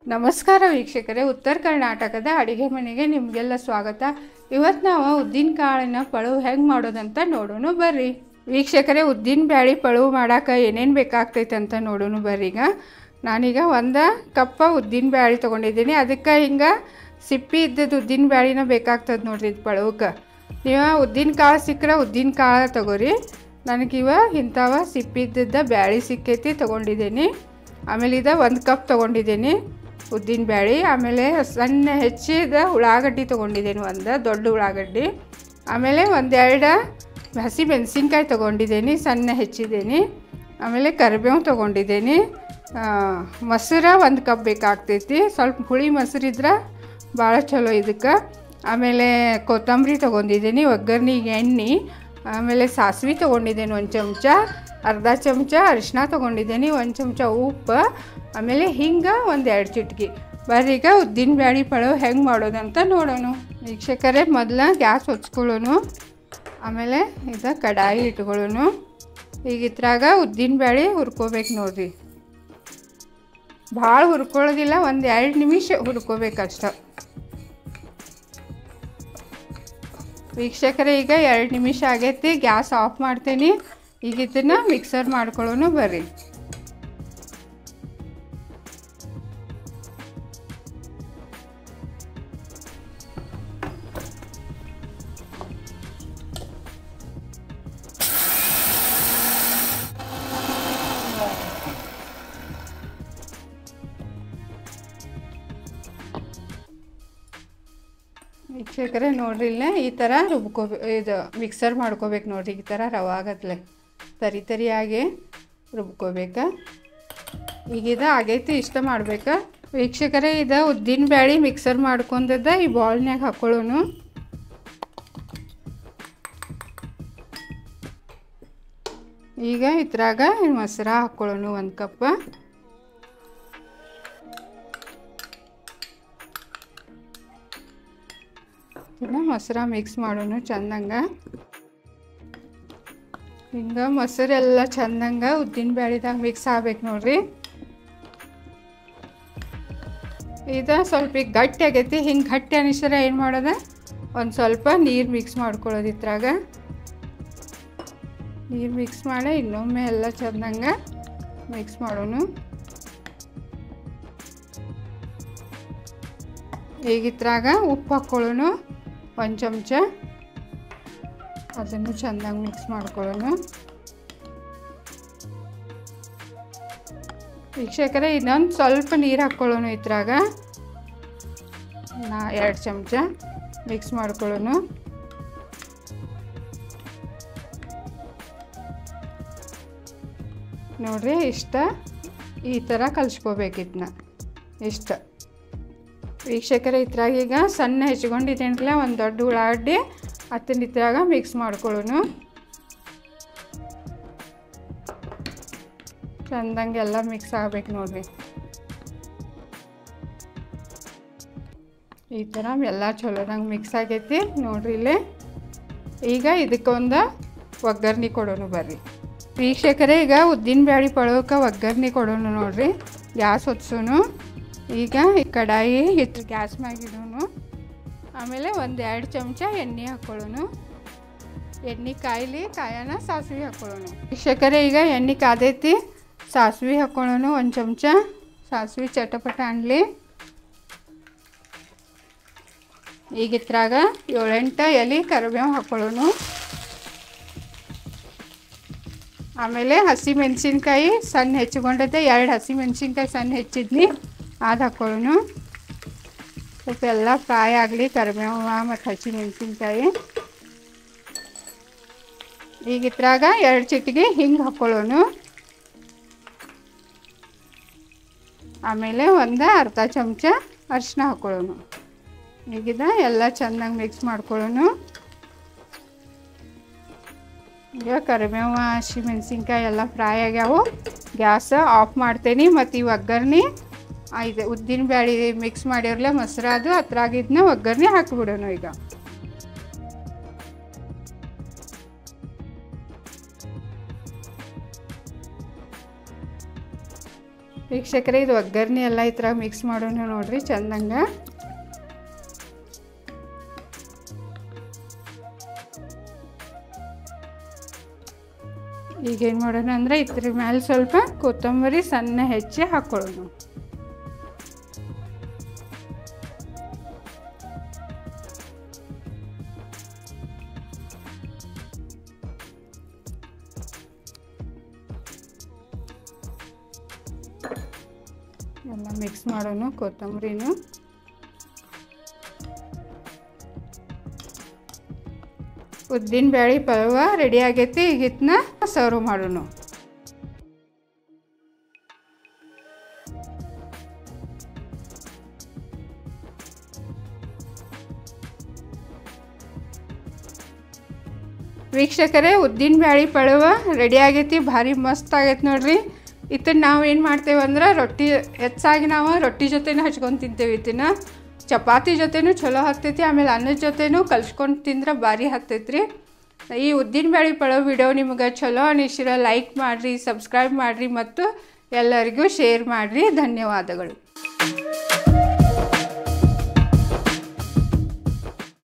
ನಮಸ್ಕಾರ ವೀಕ್ಷಕರೇ ಉತ್ತರ ಕರ್ನಾಟಕದ ಅಡಿಗೆ ಮನೆಗೆ ನಿಮಗೆಲ್ಲ ಸ್ವಾಗತ ಇವತ್ತು ನಾವು ಉದ್ದಿನ ಕಾಳಿನ ಪಳವು ಹೆಂಗೆ ಮಾಡೋದಂತ ನೋಡೋಣ ಬರ್ರಿ ವೀಕ್ಷಕರೇ ಉದ್ದಿನ ಬ್ಯಾಳಿ ಪಳವು ಮಾಡೋಕೆ ಏನೇನು ಬೇಕಾಗ್ತೈತೆ ಅಂತ ನೋಡೋಣ ಬರ್ರಿ ಈಗ ನಾನೀಗ ಒಂದು ಕಪ್ಪ ಉದ್ದಿನ ಬ್ಯಾಳಿ ತೊಗೊಂಡಿದ್ದೀನಿ ಅದಕ್ಕೆ ಹಿಂಗೆ ಸಿಪ್ಪಿ ಇದ್ದದ್ದು ಉದ್ದಿನ ಬ್ಯಾಳಿನ ಬೇಕಾಗ್ತದೆ ನೋಡ್ರಿ ಇದು ಪಳವಕ್ಕೆ ನೀವು ಉದ್ದಿನ ಕಾಳು ಸಿಕ್ಕರೆ ಉದ್ದಿನ ಕಾಳು ತಗೋರಿ ನನಗಿವ ಇಂಥವ ಸಿಪ್ಪಿ ಇದ್ದದ್ದ ಬ್ಯಾಳಿ ಸಿಕ್ಕೈತಿ ತೊಗೊಂಡಿದ್ದೀನಿ ಆಮೇಲೆ ಇದು ಒಂದು ಕಪ್ ತೊಗೊಂಡಿದ್ದೀನಿ ಉದ್ದಿನ ಬ್ಯಾಳಿ ಆಮೇಲೆ ಸಣ್ಣ ಹೆಚ್ಚಿದ ಉಳ್ಳಾಗಡ್ಡಿ ತೊಗೊಂಡಿದ್ದೀನಿ ಒಂದು ದೊಡ್ಡ ಉಳ್ಳಾಗಡ್ಡಿ ಆಮೇಲೆ ಒಂದೆರಡು ಹಸಿ ಮೆಣಸಿನ್ಕಾಯಿ ತೊಗೊಂಡಿದ್ದೀನಿ ಸಣ್ಣ ಹೆಚ್ಚಿದ್ದೀನಿ ಆಮೇಲೆ ಕರಿಬೇವು ತೊಗೊಂಡಿದ್ದೀನಿ ಆ, ಮೊಸರು ಒಂದು ಕಪ್ ಬೇಕಾಗ್ತೈತಿ ಸ್ವಲ್ಪ ಹುಳಿ ಮೊಸರಿದ್ರೆ ಭಾಳ ಚಲೋ ಇದಕ್ಕೆ ಆಮೇಲೆ ಕೊತ್ತಂಬರಿ ತೊಗೊಂಡಿದ್ದೀನಿ ಒಗ್ಗರ್ನಿಗೆ ಎಣ್ಣೆ ಆಮೇಲೆ ಸಾಸಿವೆ ತೊಗೊಂಡಿದ್ದೀನಿ ಒಂದು ಚಮಚ ಅರ್ಧ ಚಮಚ ಅರಿಶಿನ ತೊಗೊಂಡಿದ್ದೀನಿ ಒಂದು ಚಮಚ ಉಪ್ಪು ಆಮೇಲೆ ಹಿಂಗೆ ಒಂದು ಎರಡು ಚಿಟ್ಕಿ ಬರ್ರಿ ಈಗ ಉದ್ದಿನ ಬ್ಯಾಳಿ ಪಳವು ಹೆಂಗೆ ಮಾಡೋದಂತ ನೋಡೋಣ ವೀಕ್ಷಕರೇ ಮೊದಲ ಗ್ಯಾಸ್ ಹೊಚ್ಕೊಳ್ಳೋನು ಆಮೇಲೆ ಇದು ಕಡಾಯಿ ಇಟ್ಕೊಳ್ಳೋನು ಈಗ ಇದ್ರಾಗ ಉದ್ದಿನ ಬ್ಯಾಳಿ ಹುರ್ಕೋಬೇಕು ನೋಡ್ರಿ ಭಾಳ ಹುರ್ಕೊಳ್ಳೋದಿಲ್ಲ ಒಂದು ಎರಡು ನಿಮಿಷ ಹುರ್ಕೋಬೇಕಷ್ಟ ವೀಕ್ಷಕರೇ ಈಗ ಎರಡು ನಿಮಿಷ ಆಗೈತಿ ಗ್ಯಾಸ್ ಆಫ್ ಮಾಡ್ತೀನಿ ಈಗ ಇದನ್ನ ಮಿಕ್ಸರ್ ಮಾಡ್ಕೊಳ್ಳೋನು ಬರ್ರಿ ವೀಕ್ಷಕರೇ ನೋಡ್ರಿ ಇಲ್ಲೇ ಈ ಥರ ರುಬ್ಕೋಬೇ ಇದು ಮಿಕ್ಸರ್ ಮಾಡ್ಕೋಬೇಕು ನೋಡ್ರಿ ಈ ಥರ ರವಾಗತ್ಲೆ ತರಿ ತರಿಯಾಗಿ ರುಬ್ಕೋಬೇಕು ಈಗ ಇದು ಆಗೈತಿ ಇಷ್ಟ ಮಾಡ್ಬೇಕು ವೀಕ್ಷಕರೇ ಇದು ಉದ್ದಿನ ಬ್ಯಾಳಿ ಮಿಕ್ಸರ್ ಮಾಡ್ಕೊಂಡದ ಈ ಬಾಲ್ನ್ಯಾಗ ಹಾಕೊಳ್ಳೋನು ಈಗ ಇದ್ರಾಗ ಮೊಸರ ಹಾಕೊಳ್ಳೋನು ಒಂದು ಕಪ್ ಇದನ್ನ ಮೊಸರ ಮಿಕ್ಸ್ ಮಾಡೋನು ಚಂದಂಗ ಹಿಂಗೆ ಮೊಸರೆಲ್ಲ ಚಂದಂಗ ಉದ್ದಿನ ಬ್ಯಾಳಿದಾಗ ಮಿಕ್ಸ್ ಆಗ್ಬೇಕು ನೋಡ್ರಿ ಇದು ಸ್ವಲ್ಪ ಈಗ ಗಟ್ಟಿ ಆಗೈತಿ ಹಿಂಗೆ ಗಟ್ಟಿ ಅನಿಸಿದ್ರೆ ಏನು ಮಾಡೋದ ಒಂದು ಸ್ವಲ್ಪ ನೀರು ಮಿಕ್ಸ್ ಮಾಡ್ಕೊಳ್ಳೋದು ಇದ್ರಾಗ ನೀರು ಮಿಕ್ಸ್ ಮಾಡಿ ಇನ್ನೊಮ್ಮೆ ಎಲ್ಲ ಚಂದಂಗ ಮಿಕ್ಸ್ ಮಾಡೋನು ಈಗ ಇದ್ರಾಗ ಉಪ್ಪು ಹಾಕ್ಕೊಳ್ಳೋನು ಒಂದು ಚಮಚ ಅದನ್ನು ಚೆಂದಾಗಿ ಮಿಕ್ಸ್ ಮಾಡ್ಕೊಳ್ಳೋಣ ವೀಕ್ಷಕರೇ ಇನ್ನೊಂದು ಸ್ವಲ್ಪ ನೀರು ಹಾಕ್ಕೊಳ್ಳೋಣ ಇದ್ರಾಗ ನಾ ಎರಡು ಚಮಚ ಮಿಕ್ಸ್ ಮಾಡ್ಕೊಳ್ಳೋಣ ನೋಡ್ರಿ ಇಷ್ಟ ಈ ಥರ ಕಲಿಸ್ಕೋಬೇಕಿದ್ನ ಇಷ್ಟ ವೀಕ್ಷಕರೇ ಇದ್ರಾಗ ಈಗ ಸಣ್ಣ ಹೆಚ್ಕೊಂಡಿದ್ದೇನಲ್ಲ ಒಂದು ದೊಡ್ಡ ಉಳ್ಳಾಗಡ್ಡಿ ಅದನ್ನ ಇದ್ರಾಗ ಮಿಕ್ಸ್ ಮಾಡ್ಕೊಳ್ಳೋನು ಚಂದಂಗೆ ಎಲ್ಲ ಮಿಕ್ಸ್ ಆಗ್ಬೇಕು ನೋಡ್ರಿ ಈ ಥರ ಎಲ್ಲ ಚಲೋದಂಗೆ ಮಿಕ್ಸ್ ಆಗೈತಿ ನೋಡ್ರಿ ಇಲ್ಲಿ ಈಗ ಇದಕ್ಕೊಂದು ಒಗ್ಗರ್ಣೆ ಕೊಡೋನು ಬರ್ರಿ ವೀಕ್ಷಕರೇ ಈಗ ಉದ್ದಿನ ಬ್ಯಾಳಿ ಪಳೋಕೆ ಒಗ್ಗರ್ಣೆ ಕೊಡೋನು ನೋಡ್ರಿ ಗ್ಯಾಸ್ ಹೊತ್ಸೋನು ಈಗ ಈ ಕಡಾಯಿ ಹಿಟ್ಟು ಗ್ಯಾಸ್ ಮ್ಯಾಗಿಡೋನು ಆಮೇಲೆ ಒಂದು ಎರಡು ಚಮಚ ಎಣ್ಣೆ ಹಾಕ್ಕೊಳ್ಳೋನು ಎಣ್ಣೆ ಕಾಯಿಲಿ ಕಾಯನ ಸಾಸಿವೆ ಹಾಕ್ಕೊಳ್ಳೋನು ವೀಕ್ಷಕರೇ ಈಗ ಎಣ್ಣೆ ಕಾದೈತಿ ಸಾಸಿವೆ ಹಾಕ್ಕೊಳ್ಳೋನು ಒಂದು ಚಮಚ ಸಾಸಿವೆ ಚಟಪಟ ಅನ್ಲಿ ಈಗ ಇದ್ರಾಗ ಏಳೆಂಟು ಎಲೆ ಕರಿಬೇವು ಹಾಕ್ಕೊಳ್ಳೋನು ಆಮೇಲೆ ಹಸಿ ಮೆಣಸಿನ್ಕಾಯಿ ಸಣ್ಣ ಹೆಚ್ಚಿಕೊಂಡೈತೆ ಎರಡು ಹಸಿ ಮೆಣಸಿನ್ಕಾಯಿ ಸಣ್ಣ ಹೆಚ್ಚಿದ್ನಿ ಅದು ಹಾಕ್ಕೊಳ್ಳೋನು ಸ್ವಲ್ಪ ಎಲ್ಲ ಫ್ರೈ ಆಗಲಿ ಕರಿಬೇವು ಮತ್ತು ಹಸಿ ಮೆಣಸಿನ್ಕಾಯಿ ಈಗ ಇದ್ರಾಗ ಎರಡು ಚಿಟಿಗೆ ಹಿಂಗೆ ಹಾಕ್ಕೊಳ್ಳೋನು ಆಮೇಲೆ ಒಂದು ಅರ್ಧ ಚಮಚ ಅರಿಶಿನ ಹಾಕ್ಕೊಳ್ಳೋನು ಈಗಿದ ಎಲ್ಲ ಚೆನ್ನಾಗಿ ಮಿಕ್ಸ್ ಮಾಡ್ಕೊಳ್ಳೋನು ಈಗ ಕರಿಬೇವು ಹಸಿ ಮೆಣಸಿನ್ಕಾಯಿ ಎಲ್ಲ ಫ್ರೈ ಆಗ್ಯಾವು ಗ್ಯಾಸ್ ಆಫ್ ಮಾಡ್ತೇನೆ ಮತ್ತು ಈ ಒಗ್ಗರ್ಣೆ ಇದು ಉದ್ದಿನ ಬ್ಯಾಳಿ ಮಿಕ್ಸ್ ಮಾಡಿರಲ್ಲ ಮೊಸರು ಅದು ಹತ್ರಾಗಿದ್ನ ಒಗ್ಗರ್ಣೆ ಹಾಕಿಬಿಡೋಣ ಈಗ ವೀಕ್ಷಕರೇ ಇದು ಒಗ್ಗರಣೆ ಎಲ್ಲ ಈ ಥರ ಮಿಕ್ಸ್ ಮಾಡೋಣ ನೋಡ್ರಿ ಚಂದಂಗ ಈಗ ಏನು ಮಾಡೋಣ ಅಂದರೆ ಇದ್ರ ಮೇಲೆ ಸ್ವಲ್ಪ ಕೊತ್ತಂಬರಿ ಸಣ್ಣ ಹೆಚ್ಚಿ ಹಾಕ್ಕೊಳ್ಳೋಣ ಎಲ್ಲ ಮಿಕ್ಸ್ ಮಾಡೋಣ ಕೊತ್ತಂಬರಿನೂ ಉದ್ದಿನ ಬೇಳೆ ಪಲ್ವ ರೆಡಿ ಆಗೈತಿ ಈಗ ಇದನ್ನ ಸರ್ವ್ ಮಾಡೋಣ ವೀಕ್ಷಕರೇ ಉದ್ದಿನ ಬ್ಯಾಳಿ ಪಳವ ರೆಡಿ ಆಗೈತಿ ಭಾರಿ ಮಸ್ತ್ ಆಗೈತಿ ನೋಡ್ರಿ ಇದನ್ನ ನಾವು ಏನು ಮಾಡ್ತೇವೆ ಅಂದ್ರೆ ರೊಟ್ಟಿ ಹೆಚ್ಚಾಗಿ ನಾವು ರೊಟ್ಟಿ ಜೊತೆನೂ ಹಚ್ಕೊಂಡು ತಿಂತೇವೆ ಇದನ್ನ ಚಪಾತಿ ಜೊತೆನೂ ಚಲೋ ಹತ್ತೈತಿ ಆಮೇಲೆ ಅನ್ನದ ಜೊತೆನೂ ಕಲ್ಸ್ಕೊಂಡು ತಿಂದ್ರೆ ಭಾರಿ ಹತ್ತೈತ್ರಿ ಈ ಉದ್ದಿನ ಬ್ಯಾಳಿ ಪಳವ ವಿಡಿಯೋ ನಿಮ್ಗೆ ಚಲೋ ಅನಿಸಿರ ಲೈಕ್ ಮಾಡಿರಿ ಸಬ್ಸ್ಕ್ರೈಬ್ ಮಾಡಿರಿ ಮತ್ತು ಎಲ್ಲರಿಗೂ ಶೇರ್ ಮಾಡಿರಿ ಧನ್ಯವಾದಗಳು